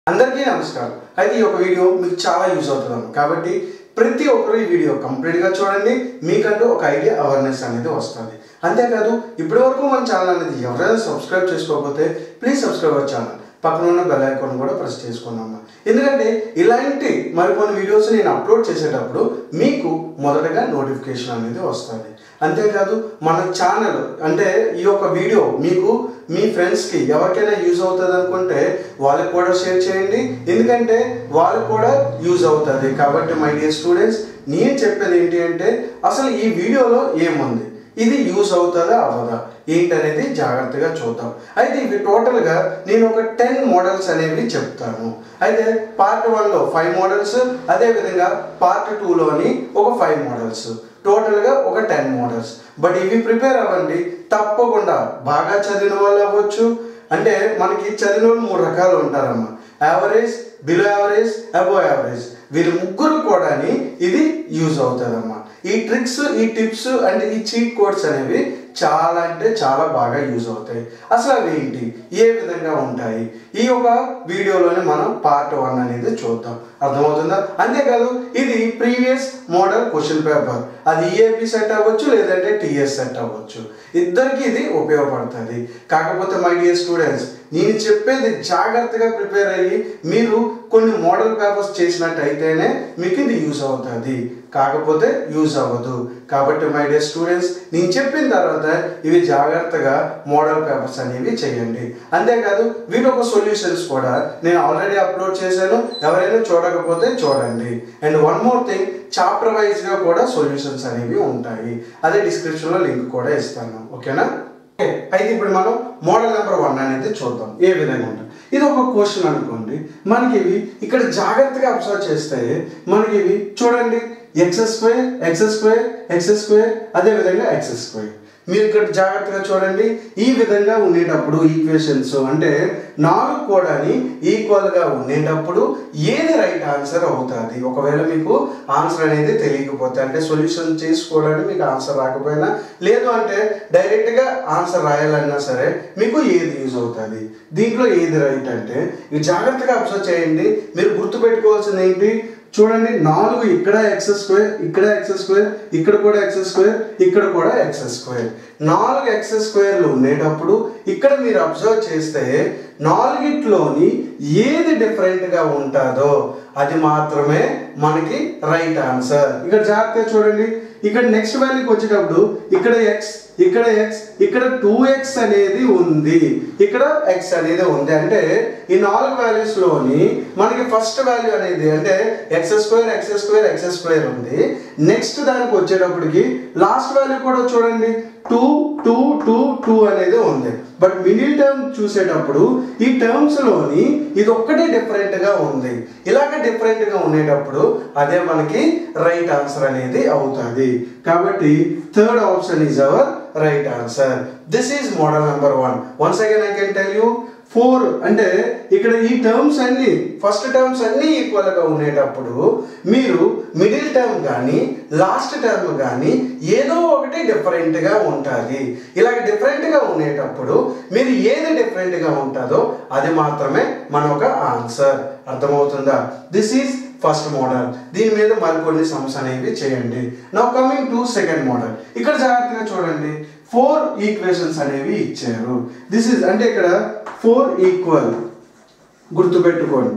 అందరికీ నమస్కారం అయితే ఈ ఒక వీడియో మీకు చాలా యూజ్ అవుతుంది కాబట్టి ప్రతి ఒక్కరు ఈ వీడియో కంప్లీట్గా చూడండి మీకంటూ ఒక ఐడియా అవేర్నెస్ అనేది వస్తుంది అంతేకాదు ఇప్పటి వరకు మన ఛానల్ అనేది ఎవరైనా సబ్స్క్రైబ్ చేసుకోకపోతే ప్లీజ్ సబ్స్క్రైబ్ అవర్ ఛానల్ పక్కన ఉన్న బెల్ ఐకాన్ కూడా ప్రెస్ చేసుకున్నాము ఎందుకంటే ఇలాంటి మరికొన్ని వీడియోస్ నేను అప్లోడ్ చేసేటప్పుడు మీకు మొదటగా నోటిఫికేషన్ అనేది వస్తుంది అంతేకాదు మన ఛానల్ అంటే ఈ యొక్క వీడియో మీకు మీ ఫ్రెండ్స్కి ఎవరికైనా యూజ్ అవుతుంది అనుకుంటే వాళ్ళకి కూడా షేర్ చేయండి ఎందుకంటే వాళ్ళకి కూడా యూజ్ అవుతుంది కాబట్టి మై డియర్ స్టూడెంట్స్ నేను చెప్పేది ఏంటి అంటే అసలు ఈ వీడియోలో ఏముంది ఇది యూజ్ అవుతుందా అవ్వదా ఏంటనేది జాగ్రత్తగా చూద్దాం అయితే ఇవి టోటల్గా నేను ఒక టెన్ మోడల్స్ అనేవి చెప్తాను అయితే పార్ట్ వన్లో ఫైవ్ మోడల్స్ అదేవిధంగా పార్ట్ టూలోని ఒక ఫైవ్ మోడల్స్ టోటల్గా ఒక టెన్ మోడల్స్ బట్ ఇవి ప్రిపేర్ అవ్వండి తప్పకుండా బాగా చదివిన వాళ్ళు అవ్వచ్చు అంటే మనకి చదివిన వాళ్ళు మూడు రకాలు ఉంటారమ్మా average below average above average వీళ్ళు ముగ్గురు కూడా ఇది యూజ్ అవుతుందమ్మా ఈ ట్రిక్స్ ఈ టిప్స్ అండ్ ఈ చీట్ కోడ్స్ అనేవి చాలా అంటే చాలా బాగా యూజ్ అవుతాయి అసలు అవి ఏంటి ఏ విధంగా ఉంటాయి ఈ యొక్క వీడియోలోనే మనం పార్ట్ వన్ అనేది చూద్దాం అర్థమవుతుందా అంతేకాదు ఇది ప్రీవియస్ మోడల్ క్వశ్చన్ పేపర్ అది ఈఏపి సెట్ అవ్వచ్చు లేదంటే టీఎస్ సెట్ అవ్వచ్చు ఇద్దరికి ఇది ఉపయోగపడుతుంది కాకపోతే మై డియర్ స్టూడెంట్స్ నేను చెప్పేది జాగ్రత్తగా ప్రిపేర్ అయ్యి మీరు కొన్ని మోడల్ పేపర్స్ చేసినట్టయితేనే మీకు ఇది యూజ్ అవుతుంది కాకపోతే యూజ్ అవ్వదు కాబట్టి మై డియర్ స్టూడెంట్స్ నేను చెప్పిన తర్వాత ఇవి జాగ్రత్తగా మోడల్ పేపర్స్ అనేవి చేయండి అంతేకాదు వీటి ఒక సొల్యూషన్స్ కూడా నేను ఆల్రెడీ అప్లోడ్ చేశాను ఎవరైనా చూడకపోతే చూడండి and one more thing chapter వైజ్గా కూడా సొల్యూషన్స్ అనేవి ఉంటాయి అదే డిస్క్రిప్షన్లో లింక్ కూడా ఇస్తాను ఓకేనా అయితే ఇప్పుడు మనం మోడల్ నెంబర్ వన్ అనేది చూద్దాం ఏ విధంగా ఉంటుంది ఇది ఒక క్వశ్చన్ అనుకోండి మనకి ఇవి ఇక్కడ జాగ్రత్తగా అబ్జర్వ్ చేస్తే మనకి ఇవి చూడండి x square x square x square అదే విధంగా ఎక్స్ స్క్వేర్ మీరు ఇక్కడ జాగ్రత్తగా చూడండి ఈ విధంగా ఉండేటప్పుడు ఈక్వేషన్స్ అంటే నాలుగు కూడా ఈక్వల్గా ఉండేటప్పుడు ఏది రైట్ ఆన్సర్ అవుతుంది ఒకవేళ మీకు ఆన్సర్ అనేది తెలియకపోతే అంటే సొల్యూషన్ చేసుకోవడానికి మీకు ఆన్సర్ రాకపోయినా లేదు అంటే డైరెక్ట్గా ఆన్సర్ రాయాలన్నా సరే మీకు ఏది యూజ్ అవుతుంది దీంట్లో ఏది రైట్ అంటే ఇది జాగ్రత్తగా అబ్జర్వ్ చేయండి మీరు గుర్తుపెట్టుకోవాల్సింది ఏంటి చూడండి నాలుగు ఇక్కడ ఎక్స్ స్క్వేర్ ఇక్కడ ఎక్స్ స్క్వేర్ ఇక్కడ కూడా ఎక్స్ స్క్వేర్ ఇక్కడ కూడా ఎక్స్ స్క్వేర్ నాలుగు ఎక్స్ స్క్వేర్లు ఉండేటప్పుడు ఇక్కడ మీరు అబ్జర్వ్ చేస్తే నాలుగిట్లోని ఏది డిఫరెంట్గా ఉంటుందో అది మాత్రమే మనకి రైట్ ఆన్సర్ ఇక్కడ జాగ్రత్తగా చూడండి ఇక్కడ నెక్స్ట్ వాల్యూకి వచ్చేటప్పుడు ఇక్కడ ఎక్స్ ఇక్కడ ఎక్స్ ఇక్కడ టూ ఎక్స్ అనేది ఉంది ఇక్కడ ఎక్స్ అనేది ఉంది అంటే ఈ నాలుగు వాల్యూస్ లోని మనకి ఫస్ట్ వాల్యూ అనేది అంటే x square x square x square ఉంది నెక్స్ట్ దానికి వచ్చేటప్పటికి లాస్ట్ వాల్యూ కూడా చూడండి టూ టూ టూ టూ అనేది ఉంది బట్ మిడిల్ టర్మ్ చూసేటప్పుడు ఈ టర్మ్స్ లోని ఇది ఒక్కటే డిఫరెంట్ గా ఉంది ఇలాగ డిఫరెంట్ గా ఉండేటప్పుడు అదే మనకి రైట్ ఆన్సర్ అనేది అవుతుంది కాబట్టి third option is our right answer this is model number one once again I can tell you four అంటే ఇక్కడ ఈ టర్మ్స్ అన్ని ఫస్ట్ టర్మ్స్ అన్ని ఈక్వల్గా ఉండేటప్పుడు మీరు మిడిల్ టర్మ్ కానీ లాస్ట్ టర్మ్ కానీ ఏదో ఒకటి డిఫరెంట్గా ఉంటుంది ఇలాగ డిఫరెంట్గా ఉండేటప్పుడు మీరు ఏది డిఫరెంట్గా ఉంటుందో అది మాత్రమే మన ఒక ఆన్సర్ అర్థమవుతుందా దిస్ ఈజ్ ఫస్ట్ మోడల్ దీని మీద మరికొన్ని సమ్స్ అనేవి చేయండి now coming to second model ఇక్కడ జాగ్రత్తగా చూడండి ఫోర్ ఈక్వేషన్స్ అనేవి ఇచ్చారు దిస్ ఇస్ అంటే ఇక్కడ ఫోర్ ఈక్వల్ గుర్తుపెట్టుకోండి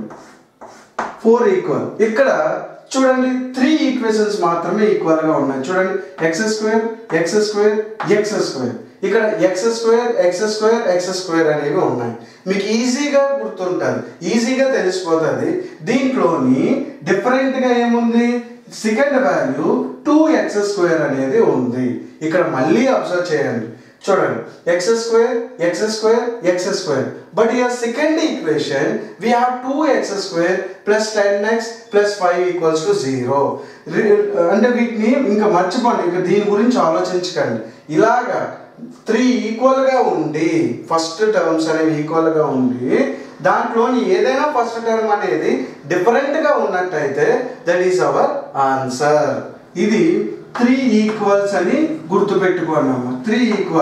ఫోర్ ఈక్వల్ ఇక్కడ చూడండి త్రీ ఈక్వేషన్స్ మాత్రమే ఈక్వల్ గా ఉన్నాయి చూడండి x square x square x square ఇక్కడ x square x square x square అనేవి ఉన్నాయి మీకు ఈజీగా గుర్తుంటుంది ఈజీగా తెలిసిపోతుంది దీంట్లోని డిఫరెంట్గా ఏముంది second value two x square అనేది ఉంది ఇక్కడ మళ్ళీ అబ్జర్వ్ చేయండి చూడండి x square x square x square but here second equation we have two x square plus ten x plus five equals to zero అంటే వీటిని ఇంకా మర్చిపోండి ఇంకా దీని గురించి ఆలోచించకండి ఇలాగా త్రీ ఈక్వల్గా ఉండి ఫస్ట్ టర్మ్స్ అనేవి ఈక్వల్గా ఉండి దాంట్లోని ఏదైనా ఫస్ట్ టర్మ్ అనేది డిఫరెంట్గా ఉన్నట్టయితే దట్ ఈస్ అవర్ ఆన్సర్ ఇది త్రీ ఈక్వల్స్ అని గుర్తుపెట్టుకోండి అమ్మ త్రీ ఈక్వల్స్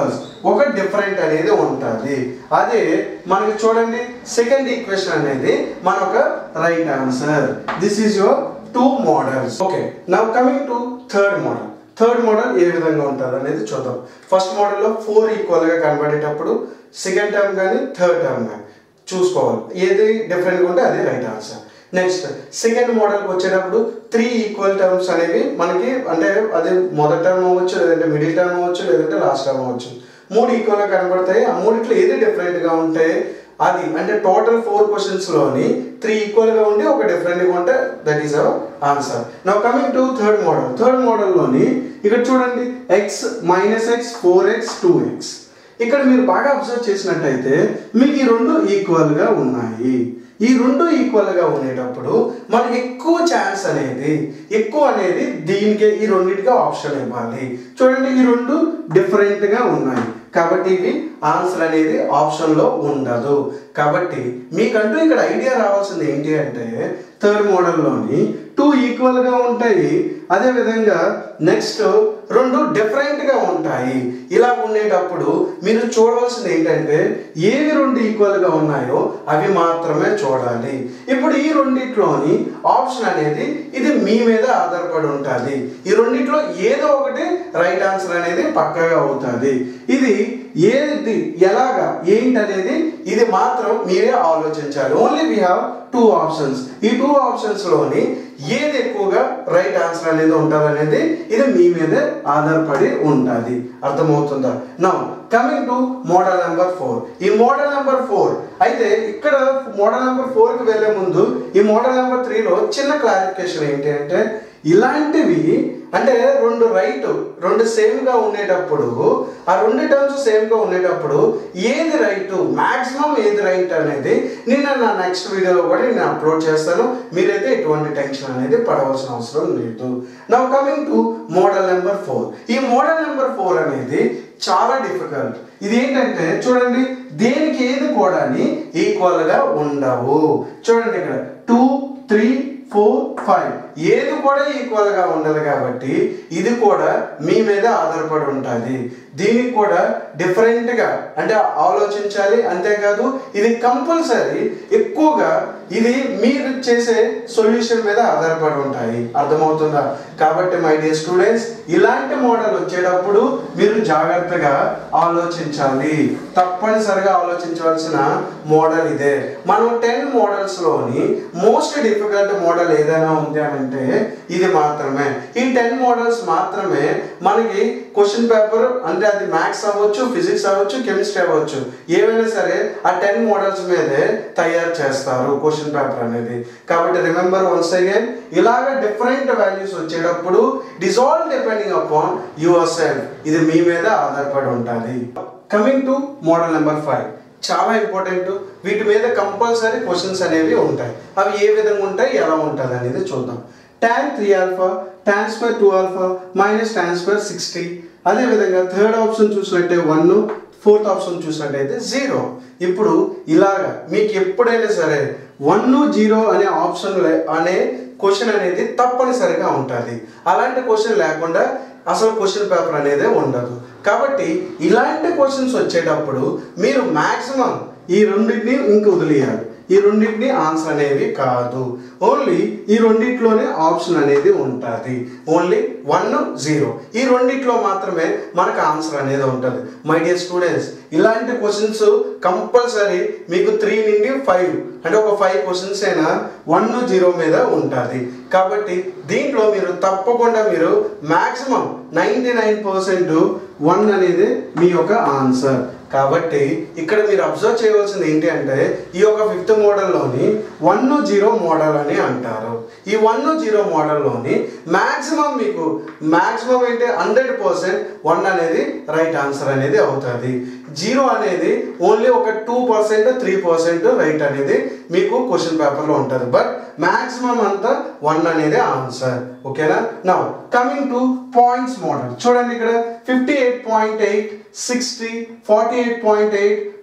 ఒక డిఫరెంట్ అనేది ఉంటుంది అదే మనకి చూడండి సెకండ్ ఈక్వేషన్ అనేది మన ఒక right answer this is your two models okay now coming to third model third model ఏ విధంగా ఉంటుంది అనేది చూద్దాం ఫస్ట్ మోడల్లో ఫోర్ ఈక్వల్గా కనబడేటప్పుడు సెకండ్ టర్మ్ కానీ థర్డ్ టర్మ్ కానీ చూసుకోవాలి ఏది డిఫరెంట్గా ఉంటే అదే రైట్ ఆన్సర్ నెక్స్ట్ సెకండ్ మోడల్కి వచ్చేటప్పుడు త్రీ ఈక్వల్ టర్మ్స్ అనేవి మనకి అంటే అది మొదటి టర్మ్ అవ్వచ్చు లేదంటే మిడిల్ టర్మ్ అవ్వచ్చు లేదంటే లాస్ట్ టర్మ్ అవ్వచ్చు మూడు ఈక్వల్గా కనబడతాయి ఆ మూడిట్లో ఏది డిఫరెంట్గా ఉంటే అది అంటే టోటల్ ఫోర్ క్వశ్చన్స్లోని త్రీ ఈక్వల్గా ఉండి ఒక డిఫరెంట్గా ఉంటే that is our answer now coming to third model third మోడల్లోని ఇక్కడ చూడండి x minus x four x two x ఇక్కడ మీరు బాగా అబ్జర్వ్ చేసినట్టయితే మీకు ఈ రెండు ఈక్వల్గా ఉన్నాయి ఈ రెండు ఈక్వల్గా ఉండేటప్పుడు మనకి ఎక్కువ ఛాన్స్ అనేది ఎక్కువ అనేది దీనికి ఈ రెండింటికి ఆప్షన్ ఇవ్వాలి చూడండి ఈ రెండు డిఫరెంట్గా ఉన్నాయి కాబట్టి ఇవి ఆన్సర్ అనేది ఆప్షన్లో ఉండదు కాబట్టి మీకంటూ ఇక్కడ ఐడియా రావాల్సింది ఏంటి అంటే థర్డ్ మోడల్లోని టూ ఈక్వల్గా ఉంటాయి అదేవిధంగా నెక్స్ట్ రెండు డిఫరెంట్గా ఉంటాయి ఇలా ఉండేటప్పుడు మీరు చూడవలసింది ఏంటంటే ఏవి రెండు ఈక్వల్గా ఉన్నాయో అవి మాత్రమే చూడాలి ఇప్పుడు ఈ రెండిట్లోని ఆప్షన్ అనేది ఇది మీ మీద ఆధారపడి ఉంటుంది ఈ రెండిట్లో ఏదో ఒకటి రైట్ ఆన్సర్ అనేది పక్కగా అవుతుంది ఇది ఏది ఎలాగా ఏంటి అనేది ఇది మాత్రం మీరే ఆలోచించాలి only we have two options ఈ టూ ఆప్షన్స్లోని ఏది ఎక్కువగా రైట్ ఆన్సర్ అనేది ఉంటుంది అనేది ఇది మీ మీదే ఆధారపడి ఉంటుంది అర్థమవుతుందా now coming to model number four ఈ మోడల్ నెంబర్ ఫోర్ అయితే ఇక్కడ మోడల్ నెంబర్ ఫోర్కి వెళ్ళే ముందు ఈ మోడల్ నెంబర్ త్రీలో చిన్న క్లారిఫికేషన్ ఏంటి అంటే ఇలాంటివి అంటే రెండు రైట్ రెండు సేమ్గా ఉండేటప్పుడు ఆ రెండు టర్మ్స్ సేమ్గా ఉండేటప్పుడు ఏది రైట్ మాక్సిమం ఏది రైట్ అనేది నేను నా నెక్స్ట్ వీడియోలో కూడా నేను అప్లోడ్ చేస్తాను మీరైతే ఎటువంటి టెన్షన్ అనేది పడవలసిన అవసరం లేదు now coming to model number four ఈ మోడల్ నెంబర్ ఫోర్ అనేది చాలా డిఫికల్ట్ ఇది ఏంటంటే చూడండి దేనికి ఏది కూడా ఈక్వల్గా ఉండవు చూడండి ఇక్కడ టూ త్రీ ఫోర్ ఫైవ్ ఏది కూడా ఈక్వల్గా ఉండదు కాబట్టి ఇది కూడా మీ మీద ఆధారపడి ఉంటుంది దీనికి కూడా డిఫరెంట్గా అంటే ఆలోచించాలి అంతేకాదు ఇది కంపల్సరీ ఎక్కువగా ఇది మీరు చేసే సొల్యూషన్ మీద ఆధారపడి ఉంటాయి అర్థమవుతుందా కాబట్టి మై డియర్ స్టూడెంట్స్ ఇలాంటి మోడల్ వచ్చేటప్పుడు మీరు జాగ్రత్తగా ఆలోచించాలి తప్పనిసరిగా ఆలోచించవలసిన మోడల్ ఇదే మనం టెన్ మోడల్స్లోని మోస్ట్ డిఫికల్ట్ మోడల్ ఏదైనా ఉంది అని అంటే ఇది మాత్రమే ఈ టెన్ మోడల్స్ మాత్రమే మనకి క్వశ్చన్ పేపర్ అంటే అది మ్యాథ్స్ అవ్వచ్చు ఫిజిక్స్ అవ్వచ్చు కెమిస్ట్రీ అవ్వచ్చు ఏవైనా సరే ఆ టెన్ మోడల్స్ మీదే తయారు చేస్తారు క్వశ్చన్ పేపర్ అనేది కాబట్టి రిమెంబర్ వన్స్ అగైన్ ఇలాగ డిఫరెంట్ వాల్యూస్ వచ్చేటప్పుడు it is all depending upon yourself ఇది మీ మీద ఆధారపడి ఉంటుంది coming to model number five చాలా ఇంపార్టెంట్ వీటి మీద కంపల్సరీ క్వశ్చన్స్ అనేవి ఉంటాయి అవి ఏ విధంగా ఉంటాయి ఎలా ఉంటుంది అనేది చూద్దాం tan three alpha tan square two alpha minus tan square sixty అదేవిధంగా థర్డ్ ఆప్షన్ చూసినట్టే వన్ ఫోర్త్ ఆప్షన్ చూసినట్టయితే జీరో ఇప్పుడు ఇలాగా మీకు ఎప్పుడైనా సరే వన్ జీరో అనే ఆప్షన్ అనే క్వశ్చన్ అనేది తప్పనిసరిగా ఉంటుంది అలాంటి క్వశ్చన్ లేకుండా అసలు క్వశ్చన్ పేపర్ అనేది ఉండదు కాబట్టి ఇలాంటి క్వశ్చన్స్ వచ్చేటప్పుడు మీరు మ్యాక్సిమం ఈ రెండింటిని ఇంక వదిలేయాలి ఈ రెండింటిని ఆన్సర్ అనేవి కాదు ఓన్లీ ఈ రెండిట్లోనే ఆప్షన్ అనేది ఉంటుంది ఓన్లీ వన్ జీరో ఈ రెండిట్లో మాత్రమే మనకు ఆన్సర్ అనేది ఉంటుంది మై డియర్ స్టూడెంట్స్ ఇలాంటి క్వశ్చన్స్ కంపల్సరీ మీకు త్రీ నుండి ఫైవ్ అంటే ఒక ఫైవ్ క్వశ్చన్స్ అయినా వన్ జీరో మీద ఉంటుంది కాబట్టి దీంట్లో మీరు తప్పకుండా మీరు maximum ninety nine percent one అనేది మీ యొక్క ఆన్సర్ కాబట్టి ఇక్కడ మీరు అబ్జర్వ్ చేయవలసింది ఏంటి అంటే ఈ యొక్క ఫిఫ్త్ మోడల్లోని వన్ జీరో మోడల్ అని అంటారు ఈ వన్ జీరో మోడల్లోని మ్యాక్సిమం మీకు మ్యాక్సిమం ఏంటి హండ్రెడ్ పర్సెంట్ వన్ అనేది రైట్ ఆన్సర్ అనేది అవుతుంది జీరో అనేది ఓన్లీ ఒక two percent three percent right అనేది మీకు క్వశ్చన్ పేపర్లో ఉంటుంది బట్ మ్యాక్సిమం అంతా వన్ అనేది ఆన్సర్ ఓకేనా now coming to points model చూడండి ఇక్కడ fifty eight point eight sixty forty eight point eight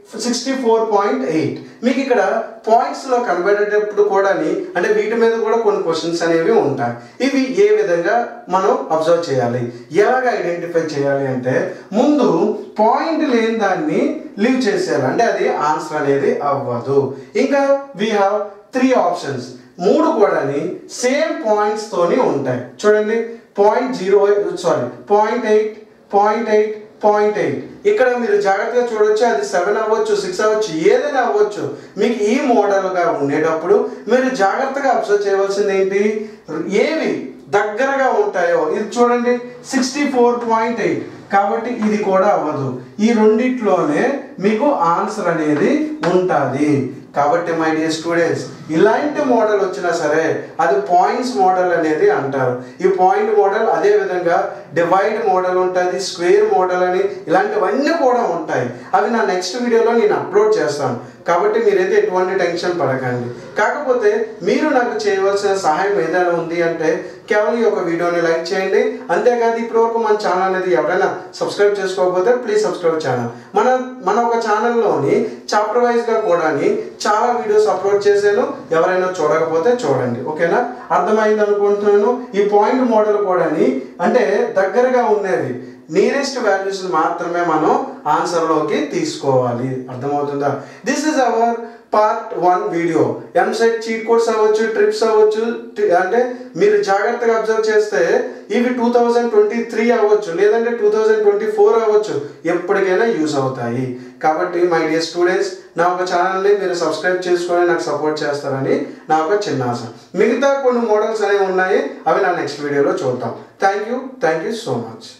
sixty four point eight మీకు ఇక్కడ పాయింట్స్లో కనబడేటప్పుడు కూడా అంటే వీటి మీద కూడా కొన్ని క్వశ్చన్స్ అనేవి ఉంటాయి ఇవి ఏ విధంగా మనం అబ్జర్వ్ చేయాలి ఎలాగ ఐడెంటిఫై చేయాలి అంటే ముందు పాయింట్ లేని దాన్ని లీవ్ చేసేయాలి అంటే అది ఆన్సర్ అనేది అవ్వదు ఇంకా వీ హ్యావ్ త్రీ ఆప్షన్స్ మూడు కూడాని సేమ్ పాయింట్స్ తోని ఉంటాయి చూడండి point zero sorry point eight point eight point eight ఇక్కడ మీరు జాగ్రత్తగా చూడొచ్చు అది సెవెన్ అవ్వచ్చు సిక్స్ అవ్వచ్చు ఏదైనా అవ్వచ్చు మీకు ఈ మోడల్గా ఉండేటప్పుడు మీరు జాగ్రత్తగా అబ్జర్వ్ చేయవలసింది ఏంటి ఏవి దగ్గరగా ఉంటాయో ఇది చూడండి సిక్స్టీ ఫోర్ పాయింట్ ఎయిట్ కాబట్టి ఇది కూడా అవ్వదు ఈ రెండిట్లోనే మీకు ఆన్సర్ అనేది ఉంటుంది కాబట్టి మై డియర్ స్టూడెంట్స్ ఇలాంటి మోడల్ వచ్చినా సరే అది పాయింట్స్ మోడల్ అనేది అంటారు ఈ పాయింట్ మోడల్ అదే విధంగా డివైడ్ మోడల్ ఉంటుంది స్క్వేర్ మోడల్ అని ఇలాంటివన్నీ కూడా ఉంటాయి అవి నా నెక్స్ట్ వీడియోలో నేను అప్లోడ్ చేస్తాను కాబట్టి మీరైతే ఎటువంటి టెన్షన్ పడకండి కాకపోతే మీరు నాకు చేయవలసిన సహాయం ఏదైనా ఉంది అంటే కేవలం ఈ యొక్క వీడియోని లైక్ చేయండి అంతేకాదు ఇప్పటివరకు మన ఛానల్ అనేది ఎవరైనా సబ్స్క్రైబ్ చేసుకోకపోతే ప్లీజ్ సబ్స్క్రైబ్ ఛానల్ మన మన ఒక ఛానల్లోని చాప్టర్ వైజ్గా కూడా చాలా వీడియోస్ అప్లోడ్ చేశాను ఎవరైనా చూడకపోతే చూడండి ఓకేనా అర్థమైంది అనుకుంటున్నాను ఈ పాయింట్ మోడల్ కూడా అంటే దగ్గరగా ఉండేవి నియరెస్ట్ వాల్యూస్ మాత్రమే మనం ఆన్సర్లోకి తీసుకోవాలి అర్థమవుతుందా this is our part one video EAMCET cheat codes అవ్వచ్చు ట్రిప్స్ అవ్వచ్చు టి- అంటే మీరు జాగ్రత్తగా అబ్జర్వ్ చేస్తే ఇవి టూ థౌజండ్ ట్వంటీ త్రీ అవ్వచ్చు లేదంటే టూ థౌజండ్ ట్వంటీ ఫోర్ అవ్వచ్చు ఎప్పటికైనా యూస్ అవుతాయి కాబట్టి మై డియర్ స్టూడెంట్స్ నా ఒక ఛానల్ని మీరు సబ్స్క్రైబ్ చేసుకొని నాకు సపోర్ట్ చేస్తారని నా ఒక చిన్న ఆశ మిగతా కొన్ని మోడల్స్ అనేవి ఉన్నాయి అవి నా నెక్స్ట్ వీడియోలో చూద్దాం thank you thank you so much